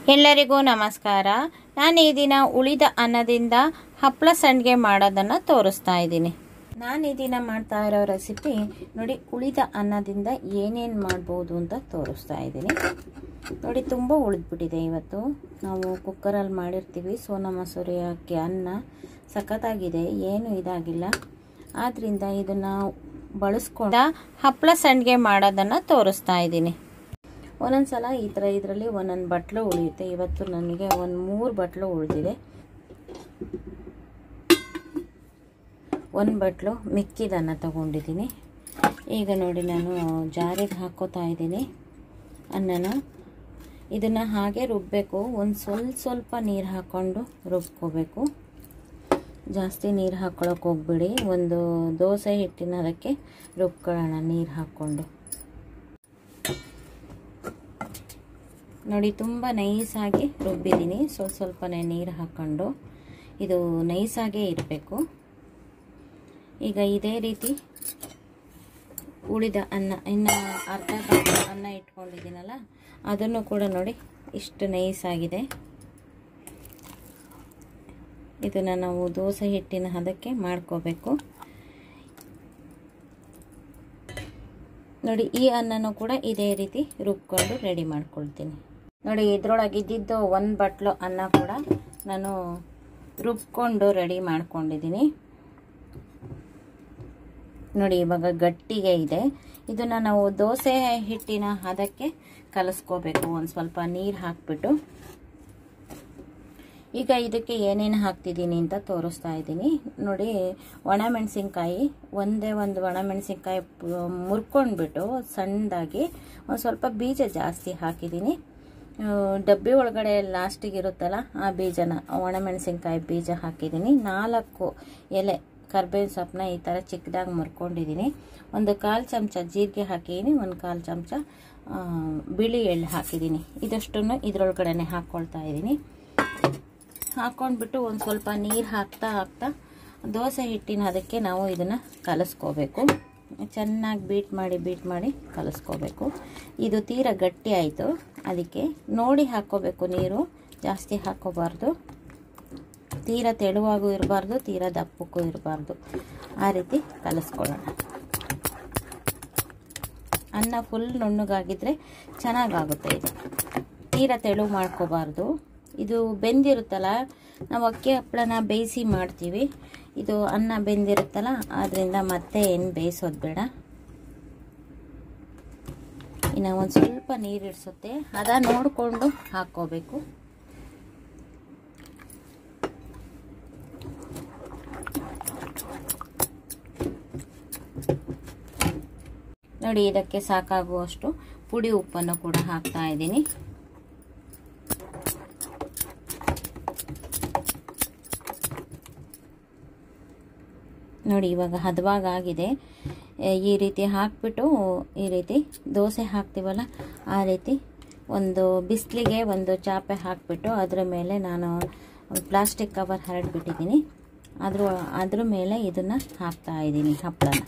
ಎಲ್ಲರಿಗೂ ನಮಸ್ಕಾರ ನಾನು ಈ ದಿನ ಉಳಿದ ಅನ್ನದಿಂದ ಹಪ್ಪಳ ಸಂಡಿಗೆ ಮಾಡೋದನ್ನು ತೋರಿಸ್ತಾ ಇದ್ದೀನಿ ನಾನು ಈ ದಿನ ಮಾಡ್ತಾ ಇರೋ ರೆಸಿಪಿ ನೋಡಿ ಉಳಿದ ಅನ್ನದಿಂದ ಏನೇನು ಮಾಡ್ಬೋದು ಅಂತ ತೋರಿಸ್ತಾ ಇದ್ದೀನಿ ನೋಡಿ ತುಂಬ ಉಳಿದ್ಬಿಟ್ಟಿದೆ ಇವತ್ತು ನಾವು ಕುಕ್ಕರಲ್ಲಿ ಮಾಡಿರ್ತೀವಿ ಸೋನಾ ಮಸೂರಿ ಅಕ್ಕಿ ಅನ್ನ ಸಖತ್ತಾಗಿದೆ ಏನು ಇದಾಗಿಲ್ಲ ಆದ್ದರಿಂದ ಇದನ್ನು ಬಳಸ್ಕೊಂಡ ಹಪ್ಪಳ ಸಂಡಿಗೆ ಮಾಡೋದನ್ನು ತೋರಿಸ್ತಾ ಇದ್ದೀನಿ ಒಂದೊಂದು ಸಲ ಈ ಥರ ಇದರಲ್ಲಿ ಒಂದೊಂದು ಬಟ್ಲು ಉಳಿಯುತ್ತೆ ಇವತ್ತು ನನಗೆ ಒಂದು ಮೂರು ಬಟ್ಲು ಉಳಿದಿದೆ ಒಂದು ಬಟ್ಲು ಮಿಕ್ಕಿದನ್ನು ತಗೊಂಡಿದ್ದೀನಿ ಈಗ ನೋಡಿ ನಾನು ಜಾರಿಗೆ ಹಾಕೋತಾ ಇದ್ದೀನಿ ಅನ್ನನ ಇದನ್ನು ಹಾಗೆ ರುಬ್ಬಬೇಕು ಒಂದು ಸ್ವಲ್ಪ ಸ್ವಲ್ಪ ನೀರು ಹಾಕ್ಕೊಂಡು ರುಬ್ಕೋಬೇಕು ಜಾಸ್ತಿ ನೀರು ಹಾಕ್ಕೊಳಕ್ಕೆ ಹೋಗ್ಬಿಡಿ ಒಂದು ದೋಸೆ ಹಿಟ್ಟಿನ ಅದಕ್ಕೆ ರುಬ್ಕೊಳ್ಳೋಣ ನೀರು ಹಾಕ್ಕೊಂಡು ನೋಡಿ ತುಂಬ ನೈಸಾಗಿ ರುಬ್ಬಿದ್ದೀನಿ ಸ್ವಲ್ಪ ಸ್ವಲ್ಪನೇ ನೀರು ಹಾಕ್ಕೊಂಡು ಇದು ನೈಸಾಗೇ ಇರಬೇಕು ಈಗ ಇದೇ ರೀತಿ ಉಳಿದ ಅನ್ನ ಇನ್ನು ಅರ್ಧ ಭಾಗ ಅನ್ನ ಇಟ್ಕೊಂಡಿದ್ದೀನಲ್ಲ ಅದನ್ನು ಕೂಡ ನೋಡಿ ಇಷ್ಟು ನೈಸಾಗಿದೆ ಇದನ್ನು ನಾವು ದೋಸೆ ಹಿಟ್ಟಿನ ಹದಕ್ಕೆ ಮಾಡ್ಕೋಬೇಕು ನೋಡಿ ಈ ಅನ್ನನೂ ಕೂಡ ಇದೇ ರೀತಿ ರುಬ್ಕೊಂಡು ರೆಡಿ ಮಾಡ್ಕೊಳ್ತೀನಿ ನೋಡಿ ಇದ್ರೊಳಗೆ ಇದ್ದಿದ್ದು ಒಂದು ಬಟ್ಲು ಅನ್ನ ಕೂಡ ನಾನು ರುಬ್ಕೊಂಡು ರೆಡಿ ಮಾಡ್ಕೊಂಡಿದ್ದೀನಿ ನೋಡಿ ಇವಾಗ ಗಟ್ಟಿಗೆ ಇದೆ ಇದನ್ನು ನಾವು ದೋಸೆ ಹಿಟ್ಟಿನ ಹದಕ್ಕೆ ಕಲಿಸ್ಕೋಬೇಕು ಒಂದು ಸ್ವಲ್ಪ ನೀರು ಹಾಕ್ಬಿಟ್ಟು ಈಗ ಇದಕ್ಕೆ ಏನೇನು ಹಾಕ್ತಿದ್ದೀನಿ ಅಂತ ತೋರಿಸ್ತಾ ಇದ್ದೀನಿ ನೋಡಿ ಒಣಮೆಣಸಿನ್ಕಾಯಿ ಒಂದೇ ಒಂದು ಒಣಮೆಣಸಿನ್ಕಾಯಿ ಮುರ್ಕೊಂಡ್ಬಿಟ್ಟು ಸಣ್ಣದಾಗಿ ಒಂದು ಸ್ವಲ್ಪ ಬೀಜ ಜಾಸ್ತಿ ಹಾಕಿದ್ದೀನಿ ಡಬ್ಬಿ ಒಳಗಡೆ ಲಾಸ್ಟಿಗೆ ಇರುತ್ತಲ್ಲ ಆ ಬೀಜನ ಒಣಮೆಣಸಿನ್ಕಾಯಿ ಬೀಜ ಹಾಕಿದ್ದೀನಿ ನಾಲ್ಕು ಎಲೆ ಕರ್ಬೇವಿನ ಸೊಪ್ಪನ್ನ ಈ ಥರ ಚಿಕ್ಕದಾಗಿ ಮುರ್ಕೊಂಡಿದ್ದೀನಿ ಒಂದು ಕಾಲು ಚಮಚ ಜೀರಿಗೆ ಹಾಕಿದ್ದೀನಿ ಒಂದು ಕಾಲು ಚಮಚ ಬಿಳಿ ಎಳ್ಳು ಹಾಕಿದ್ದೀನಿ ಇದಷ್ಟನ್ನು ಇದರೊಳಗಡೆ ಹಾಕ್ಕೊಳ್ತಾ ಇದ್ದೀನಿ ಹಾಕ್ಕೊಂಡ್ಬಿಟ್ಟು ಒಂದು ಸ್ವಲ್ಪ ನೀರು ಹಾಕ್ತಾ ಹಾಕ್ತಾ ದೋಸೆ ಹಿಟ್ಟಿನ ಅದಕ್ಕೆ ನಾವು ಇದನ್ನು ಕಲಿಸ್ಕೋಬೇಕು ಚೆನ್ನಾಗಿ ಬೀಟ್ ಮಾಡಿ ಬೀಟ್ ಮಾಡಿ ಕಲಿಸ್ಕೋಬೇಕು ಇದು ತೀರ ಗಟ್ಟಿ ಆಯಿತು ಅದಕ್ಕೆ ನೋಡಿ ಹಾಕ್ಕೋಬೇಕು ನೀರು ಜಾಸ್ತಿ ಹಾಕ್ಕೋಬಾರ್ದು ತೀರ ತೆಳುವಾಗೂ ಇರಬಾರ್ದು ತೀರ ದಪ್ಪಕ್ಕೂ ಇರಬಾರ್ದು ಆ ರೀತಿ ಕಲಿಸ್ಕೊಳ್ಳೋಣ ಅನ್ನ ಫುಲ್ ನುಣ್ಣಗಾಗಿದ್ದರೆ ಚೆನ್ನಾಗಾಗುತ್ತೆ ಇದು ತೀರ ತೆಳು ಮಾಡ್ಕೋಬಾರ್ದು ಇದು ಬೆಂದಿರುತ್ತಲ್ಲ ನಾವು ಅಕ್ಕಿ ಹಪ್ಪಳನ ಬೇಯಿಸಿ ಮಾಡ್ತೀವಿ ಇದು ಅನ್ನ ಬೆಂದಿರುತ್ತಲ್ಲ ಆದ್ದರಿಂದ ಮತ್ತೆ ಏನು ಬೇಯಿಸೋದು ಬೇಡ ಇನ್ನು ಒಂದು ಸ್ವಲ್ಪ ನೀರು ಇಡಿಸುತ್ತೆ ಅದ ನೋಡಿಕೊಂಡು ಹಾಕ್ಕೋಬೇಕು ನೋಡಿ ಇದಕ್ಕೆ ಸಾಕಾಗುವಷ್ಟು ಪುಡಿ ಉಪ್ಪನ್ನು ಕೂಡ ಹಾಕ್ತಾ ಇದ್ದೀನಿ ನೋಡಿ ಇವಾಗ ಹದವಾಗ ಆಗಿದೆ ಈ ರೀತಿ ಹಾಕ್ಬಿಟ್ಟು ಈ ರೀತಿ ದೋಸೆ ಹಾಕ್ತೀವಲ್ಲ ಆ ರೀತಿ ಒಂದು ಬಿಸಿಲಿಗೆ ಒಂದು ಚಾಪೆ ಹಾಕಿಬಿಟ್ಟು ಅದರ ಮೇಲೆ ನಾನು ಪ್ಲಾಸ್ಟಿಕ್ ಕವರ್ ಹರಡ್ಬಿಟ್ಟಿದ್ದೀನಿ ಅದ್ರ ಅದ್ರ ಮೇಲೆ ಇದನ್ನು ಹಾಕ್ತಾ ಇದ್ದೀನಿ ಹಪ್ಪಳನ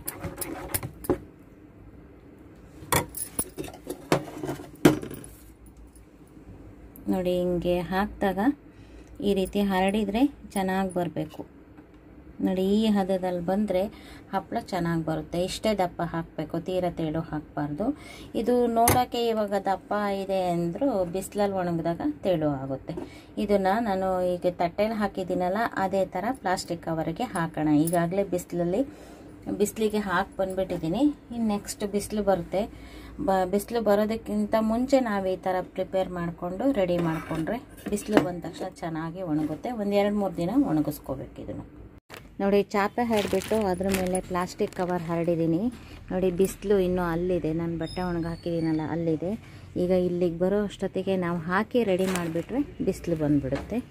ನೋಡಿ ಹಿಂಗೆ ಹಾಕಿದಾಗ ಈ ರೀತಿ ಹರಡಿದರೆ ಚೆನ್ನಾಗಿ ಬರಬೇಕು ನೋಡಿ ಈ ಹದದಲ್ಲಿ ಬಂದರೆ ಹಪ್ಪಳ ಚೆನ್ನಾಗಿ ಬರುತ್ತೆ ಇಷ್ಟೇ ದಪ್ಪ ಹಾಕಬೇಕು ತೀರ ತೇಳು ಹಾಕಬಾರ್ದು ಇದು ನೋಡೋಕ್ಕೆ ಇವಾಗ ದಪ್ಪ ಇದೆ ಅಂದರೂ ಬಿಸಿಲಲ್ಲಿ ಒಣಗಿದಾಗ ತೇಳು ಆಗುತ್ತೆ ಇದನ್ನು ನಾನು ಈಗ ತಟ್ಟೆಲಿ ಹಾಕಿದ್ದೀನಲ್ಲ ಅದೇ ಥರ ಪ್ಲಾಸ್ಟಿಕ್ ಕವರಿಗೆ ಹಾಕೋಣ ಈಗಾಗಲೇ ಬಿಸಿಲಲ್ಲಿ ಬಿಸಿಲಿಗೆ ಹಾಕಿ ಬಂದುಬಿಟ್ಟಿದ್ದೀನಿ ಇನ್ನು ನೆಕ್ಸ್ಟ್ ಬಿಸಿಲು ಬರುತ್ತೆ ಬ ಬಿಸಿಲು ಬರೋದಕ್ಕಿಂತ ಮುಂಚೆ ನಾವು ಈ ಥರ ಪ್ರಿಪೇರ್ ಮಾಡಿಕೊಂಡು ರೆಡಿ ಮಾಡಿಕೊಂಡ್ರೆ ಬಿಸಿಲು ಬಂದ ತಕ್ಷಣ ಚೆನ್ನಾಗಿ ಒಣಗುತ್ತೆ ಒಂದು ಎರಡು ಮೂರು ದಿನ ಒಣಗಿಸ್ಕೋಬೇಕು ಇದನ್ನು ನೋಡಿ ಚಾಪೆ ಹರಡ್ಬಿಟ್ಟು ಅದ್ರ ಮೇಲೆ ಪ್ಲಾಸ್ಟಿಕ್ ಕವರ್ ಹರಡಿದ್ದೀನಿ ನೋಡಿ ಬಿಸಿಲು ಇನ್ನೂ ಅಲ್ಲಿದೆ ನಾನು ಬಟ್ಟೆ ಒಣಗಿ ಹಾಕಿದ್ದೀನಲ್ಲ ಅಲ್ಲಿದೆ ಈಗ ಇಲ್ಲಿಗೆ ಬರೋ ಅಷ್ಟೊತ್ತಿಗೆ ನಾವು ಹಾಕಿ ರೆಡಿ ಮಾಡಿಬಿಟ್ರೆ ಬಿಸಿಲು ಬಂದುಬಿಡುತ್ತೆ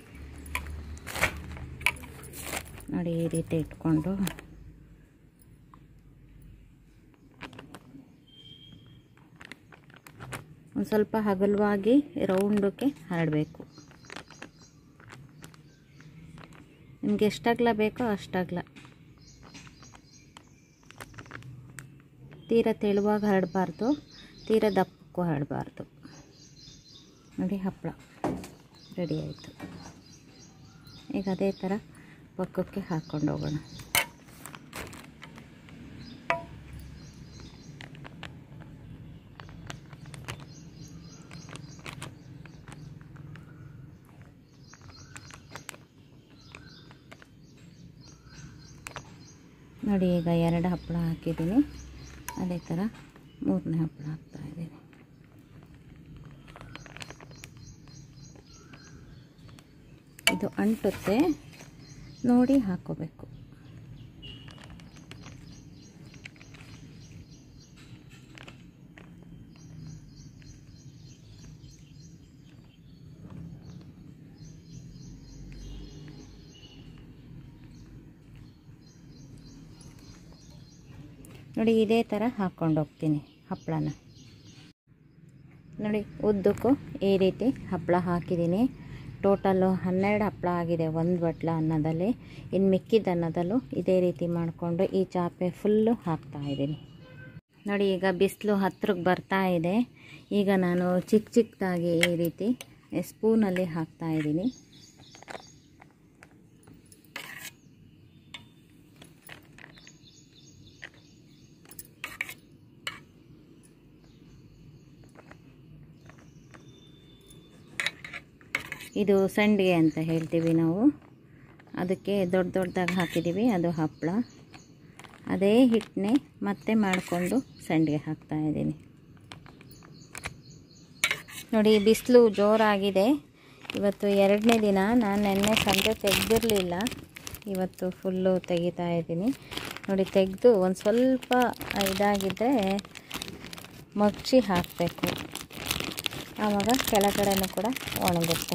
ನೋಡಿ ಈ ರೀತಿ ಇಟ್ಕೊಂಡು ಒಂದು ಸ್ವಲ್ಪ ಹಗಲವಾಗಿ ರೌಂಡಕ್ಕೆ ಹರಡಬೇಕು ನಿಮ್ಗೆ ಎಷ್ಟಾಗಲ ಬೇಕೋ ಅಷ್ಟಾಗಲ ತೀರ ತೆಳುವಾಗಿ ಹರಡಬಾರ್ದು ತೀರ ದಪ್ಪಕ್ಕೂ ಹರಡಬಾರ್ದು ನೋಡಿ ಹಪ್ಪಳ ರೆಡಿ ಆಯಿತು ಈಗ ಅದೇ ಥರ ಪಕ್ಕಕ್ಕೆ ಹಾಕ್ಕೊಂಡು ಹೋಗೋಣ ನೋಡಿ ಈಗ ಎರಡು ಹಪ್ಪಳ ಹಾಕಿದ್ದೀನಿ ಅದೇ ಥರ ಮೂರನೇ ಹಪ್ಪಳ ಹಾಕ್ತಾ ಇದ್ದೀನಿ ಇದು ಅಂಟುತ್ತೆ ನೋಡಿ ಹಾಕೋಬೇಕು ನೋಡಿ ಇದೇ ಥರ ಹಾಕ್ಕೊಂಡು ಹೋಗ್ತೀನಿ ಹಪ್ಪಳನ ನೋಡಿ ಉದ್ದಕ್ಕೂ ಈ ರೀತಿ ಹಪ್ಪಳ ಹಾಕಿದ್ದೀನಿ ಟೋಟಲ್ಲು ಹನ್ನೆರಡು ಹಪ್ಪಳ ಆಗಿದೆ ಒಂದು ಬಟ್ಲ ಅನ್ನದಲ್ಲಿ ಇನ್ನು ಮಿಕ್ಕಿದ ಅನ್ನದಲ್ಲೂ ಇದೇ ರೀತಿ ಮಾಡಿಕೊಂಡು ಈ ಚಾಪೆ ಫುಲ್ಲು ಹಾಕ್ತಾ ಇದ್ದೀನಿ ನೋಡಿ ಈಗ ಬಿಸಿಲು ಹತ್ರಕ್ಕೆ ಬರ್ತಾ ಇದೆ ಈಗ ನಾನು ಚಿಕ್ಕ ಚಿಕ್ಕದಾಗಿ ಈ ರೀತಿ ಸ್ಪೂನಲ್ಲಿ ಹಾಕ್ತಾ ಇದ್ದೀನಿ ಇದು ಸಂಡಿಗೆ ಅಂತ ಹೇಳ್ತೀವಿ ನಾವು ಅದಕ್ಕೆ ದೊಡ್ಡ ದೊಡ್ಡದಾಗಿ ಹಾಕಿದ್ದೀವಿ ಅದು ಹಪ್ಪಳ ಅದೇ ಹಿಟ್ಟನ್ನೇ ಮತ್ತೆ ಮಾಡಿಕೊಂಡು ಸಂಡಿಗೆ ಹಾಕ್ತಾ ಇದ್ದೀನಿ ನೋಡಿ ಬಿಸಿಲು ಜೋರಾಗಿದೆ ಇವತ್ತು ಎರಡನೇ ದಿನ ನಾನು ನೆನ್ನೆ ಸಂಜೆ ತೆಗೆದಿರಲಿಲ್ಲ ಇವತ್ತು ಫುಲ್ಲು ತೆಗಿತಾ ಇದ್ದೀನಿ ನೋಡಿ ತೆಗೆದು ಒಂದು ಸ್ವಲ್ಪ ಇದಾಗಿದ್ದರೆ ಮಗ್ಚಿ ಹಾಕಬೇಕು ಆವಾಗ ಕೆಳಗಡೆನೂ ಕೂಡ ಒಣಗುತ್ತೆ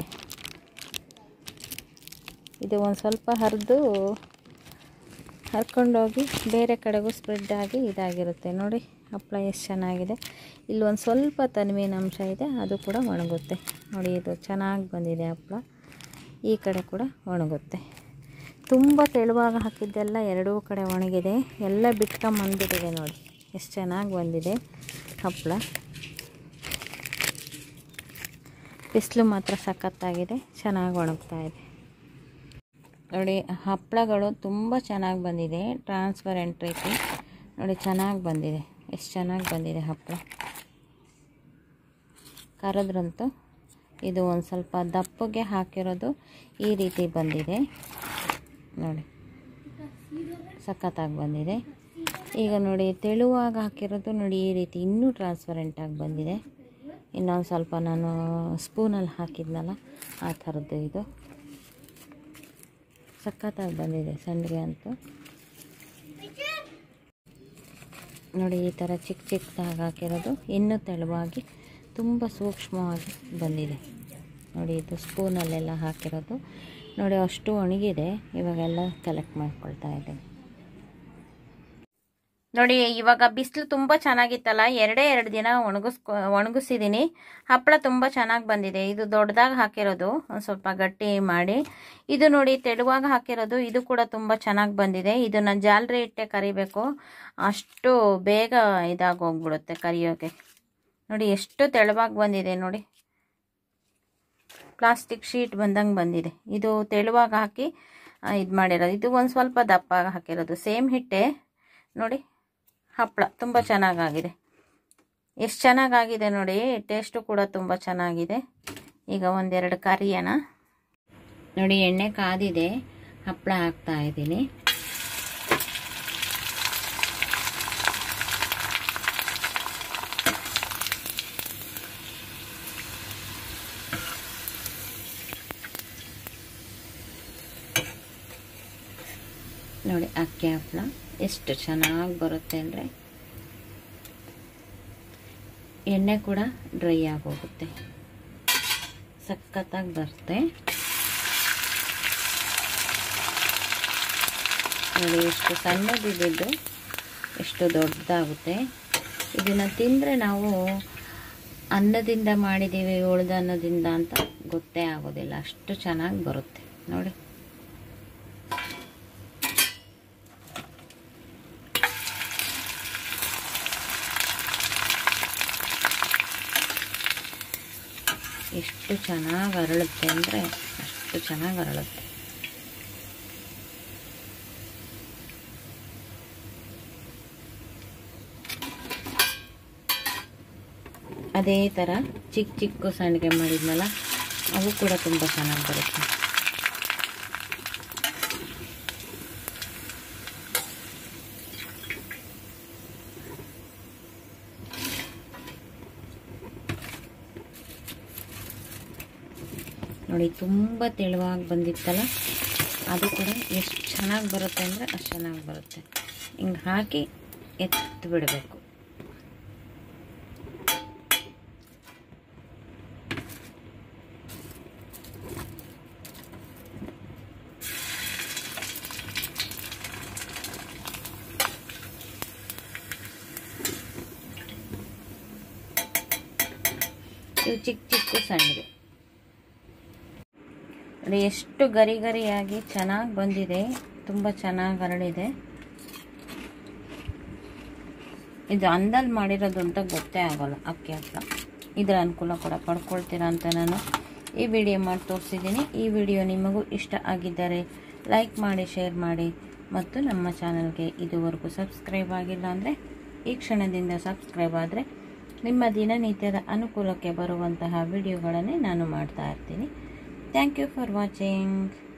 ಇದು ಒಂದು ಸ್ವಲ್ಪ ಹರಿದು ಹರ್ಕೊಂಡೋಗಿ ಬೇರೆ ಕಡೆಗೂ ಸ್ಪ್ರೆಡ್ ಆಗಿ ಇದಾಗಿರುತ್ತೆ ನೋಡಿ ಹಪ್ಪಳ ಎಷ್ಟು ಚೆನ್ನಾಗಿದೆ ಇಲ್ಲಿ ಒಂದು ಸ್ವಲ್ಪ ತನ್ಮೀನ ಅಂಶ ಇದೆ ಅದು ಕೂಡ ಒಣಗುತ್ತೆ ನೋಡಿ ಇದು ಚೆನ್ನಾಗಿ ಬಂದಿದೆ ಹಪ್ಪಳ ಈ ಕಡೆ ಕೂಡ ಒಣಗುತ್ತೆ ತುಂಬ ತೆಳುವಾಗ ಹಾಕಿದ್ದೆಲ್ಲ ಎರಡೂ ಕಡೆ ಒಣಗಿದೆ ಎಲ್ಲ ಬಿಟ್ಕೊಂಬಂದ್ಬಿಟ್ಟಿದೆ ನೋಡಿ ಎಷ್ಟು ಚೆನ್ನಾಗಿ ಬಂದಿದೆ ಹಪ್ಪಳ ಬಿಸಿಲು ಮಾತ್ರ ಸಖತ್ತಾಗಿದೆ ಚೆನ್ನಾಗಿ ಒಣಗ್ತಾ ಇದೆ ನೋಡಿ ಹಪ್ಪಳಗಳು ತುಂಬ ಚೆನ್ನಾಗಿ ಬಂದಿದೆ ಟ್ರಾನ್ಸ್ಪರೆಂಟ್ ರೀತಿ ನೋಡಿ ಚೆನ್ನಾಗಿ ಬಂದಿದೆ ಎಷ್ಟು ಚೆನ್ನಾಗಿ ಬಂದಿದೆ ಹಪ್ಪಳ ಕರೆದ್ರಂತೂ ಇದು ಒಂದು ಸ್ವಲ್ಪ ದಪ್ಪಗೆ ಹಾಕಿರೋದು ಈ ರೀತಿ ಬಂದಿದೆ ನೋಡಿ ಸಖತ್ತಾಗಿ ಬಂದಿದೆ ಈಗ ನೋಡಿ ತೆಳುವಾಗಿ ಹಾಕಿರೋದು ನೋಡಿ ಈ ರೀತಿ ಇನ್ನೂ ಟ್ರಾನ್ಸ್ಪರೆಂಟಾಗಿ ಬಂದಿದೆ ಇನ್ನೊಂದು ಸ್ವಲ್ಪ ನಾನು ಸ್ಪೂನಲ್ಲಿ ಹಾಕಿದ್ನಲ್ಲ ಆ ಥರದ್ದು ಇದು ಸಖತ್ತಾಗಿ ಬಂದಿದೆ ಸಂಡಿಗೆ ಅಂತೂ ನೋಡಿ ಈ ಥರ ಚಿಕ್ಕ ಚಿಕ್ಕದಾಗಿ ಹಾಕಿರೋದು ಇನ್ನೂ ತೆಳುವಾಗಿ ತುಂಬ ಸೂಕ್ಷ್ಮವಾಗಿ ಬಂದಿದೆ ನೋಡಿ ಇದು ಸ್ಪೂನಲ್ಲೆಲ್ಲ ಹಾಕಿರೋದು ನೋಡಿ ಅಷ್ಟು ಒಣಗಿದೆ ಇವಾಗೆಲ್ಲ ಕಲೆಕ್ಟ್ ಮಾಡ್ಕೊಳ್ತಾ ಇದ್ದೀನಿ ನೋಡಿ ಇವಾಗ ಬಿಸಿಲು ತುಂಬ ಚೆನ್ನಾಗಿತ್ತಲ್ಲ ಎರಡೇ ಎರಡು ದಿನ ಒಣಗಿಸ್ಕೊ ಒಣಗಿಸಿದ್ದೀನಿ ಹಪ್ಪಳ ತುಂಬ ಚೆನ್ನಾಗಿ ಬಂದಿದೆ ಇದು ದೊಡ್ಡದಾಗಿ ಹಾಕಿರೋದು ಒಂದು ಸ್ವಲ್ಪ ಗಟ್ಟಿ ಮಾಡಿ ಇದು ನೋಡಿ ತೆಳುವಾಗಿ ಹಾಕಿರೋದು ಇದು ಕೂಡ ತುಂಬ ಚೆನ್ನಾಗಿ ಬಂದಿದೆ ಇದನ್ನು ಜಾಲರಿ ಇಟ್ಟೆ ಕರಿಬೇಕು ಅಷ್ಟು ಬೇಗ ಇದಾಗಿ ಹೋಗ್ಬಿಡುತ್ತೆ ಕರಿಯೋಕೆ ನೋಡಿ ಎಷ್ಟು ತೆಳುವಾಗಿ ಬಂದಿದೆ ನೋಡಿ ಪ್ಲಾಸ್ಟಿಕ್ ಶೀಟ್ ಬಂದಂಗೆ ಬಂದಿದೆ ಇದು ತೆಳುವಾಗಿ ಹಾಕಿ ಇದು ಮಾಡಿರೋದು ಇದು ಒಂದು ಸ್ವಲ್ಪ ದಪ್ಪ ಹಾಕಿರೋದು ಸೇಮ್ ಹಿಟ್ಟೆ ನೋಡಿ ಹಪ್ಪಳ ತುಂಬ ಚೆನ್ನಾಗಾಗಿದೆ ಎಷ್ಟು ಚೆನ್ನಾಗಾಗಿದೆ ನೋಡಿ ಟೇಸ್ಟು ಕೂಡ ತುಂಬ ಚೆನ್ನಾಗಿದೆ ಈಗ ಒಂದೆರಡು ಕರಿಯೋಣ ನೋಡಿ ಎಣ್ಣೆ ಕಾದಿದೆ ಹಪ್ಪಳ ಹಾಕ್ತಾ ಇದ್ದೀನಿ ನೋಡಿ ಅಕ್ಕಿ ಹಪ್ಪಳ ಎಷ್ಟು ಚೆನ್ನಾಗಿ ಬರುತ್ತೆ ಅಂದರೆ ಎಣ್ಣೆ ಕೂಡ ಡ್ರೈ ಆಗೋಗುತ್ತೆ ಸಖತ್ತಾಗಿ ಬರುತ್ತೆ ನೋಡಿ ಎಷ್ಟು ಸಣ್ಣದಿದ್ದು ಎಷ್ಟು ದೊಡ್ಡದಾಗುತ್ತೆ ಇದನ್ನು ತಿಂದರೆ ನಾವು ಅನ್ನದಿಂದ ಮಾಡಿದ್ದೀವಿ ಉಳಿದ ಅನ್ನದಿಂದ ಅಂತ ಗೊತ್ತೇ ಆಗೋದಿಲ್ಲ ಅಷ್ಟು ಚೆನ್ನಾಗಿ ಬರುತ್ತೆ ನೋಡಿ ಎಷ್ಟು ಚೆನ್ನಾಗಿ ಅರಳುತ್ತೆ ಅಂದರೆ ಅಷ್ಟು ಚೆನ್ನಾಗಿ ಅರಳುತ್ತೆ ಅದೇ ಥರ ಚಿಕ್ಕ ಚಿಕ್ಕ ಸಂಡಿಗೆ ಮಾಡಿದ್ನಲ್ಲ ಅವು ಕೂಡ ತುಂಬ ಚೆನ್ನಾಗಿ ಬರುತ್ತೆ ನೋಡಿ ತುಂಬ ತೆಳುವಾಗಿ ಬಂದಿತ್ತಲ್ಲ ಅದು ಕೂಡ ಎಷ್ಟು ಚೆನ್ನಾಗಿ ಬರುತ್ತೆ ಅಂದರೆ ಅಷ್ಟು ಚೆನ್ನಾಗಿ ಬರುತ್ತೆ ಹಿಂಗೆ ಹಾಕಿ ಎತ್ತು ಬಿಡಬೇಕು ಇವು ಚಿಕ್ಕ ಚಿಕ್ಕ ಸಂಡಿಗೆ ನೋಡಿ ಎಷ್ಟು ಗರಿ ಗರಿಯಾಗಿ ಚೆನ್ನಾಗಿ ಬಂದಿದೆ ತುಂಬ ಚೆನ್ನಾಗಿ ಹರಡಿದೆ ಇದು ಅಂದಲ್ಲಿ ಮಾಡಿರೋದು ಅಂತ ಗೊತ್ತೇ ಆಗೋಲ್ಲ ಅಕ್ಕಿ ಹಪ್ಪಳ ಇದರ ಅನುಕೂಲ ಕೂಡ ಪಡ್ಕೊಳ್ತೀರಾ ಅಂತ ನಾನು ಈ ವಿಡಿಯೋ ಮಾಡಿ ತೋರಿಸಿದ್ದೀನಿ ಈ ವಿಡಿಯೋ ನಿಮಗೂ ಇಷ್ಟ ಆಗಿದ್ದರೆ ಲೈಕ್ ಮಾಡಿ ಶೇರ್ ಮಾಡಿ ಮತ್ತು ನಮ್ಮ ಚಾನಲ್ಗೆ ಇದುವರೆಗೂ ಸಬ್ಸ್ಕ್ರೈಬ್ ಆಗಿಲ್ಲ ಅಂದರೆ ಈ ಕ್ಷಣದಿಂದ ಸಬ್ಸ್ಕ್ರೈಬ್ ಆದರೆ ನಿಮ್ಮ ದಿನನಿತ್ಯದ ಅನುಕೂಲಕ್ಕೆ ಬರುವಂತಹ ವಿಡಿಯೋಗಳನ್ನೇ ನಾನು ಮಾಡ್ತಾ ಇರ್ತೀನಿ ಥ್ಯಾಂಕ್ ಯು ಫಾರ್ ವಾಚಿಂಗ್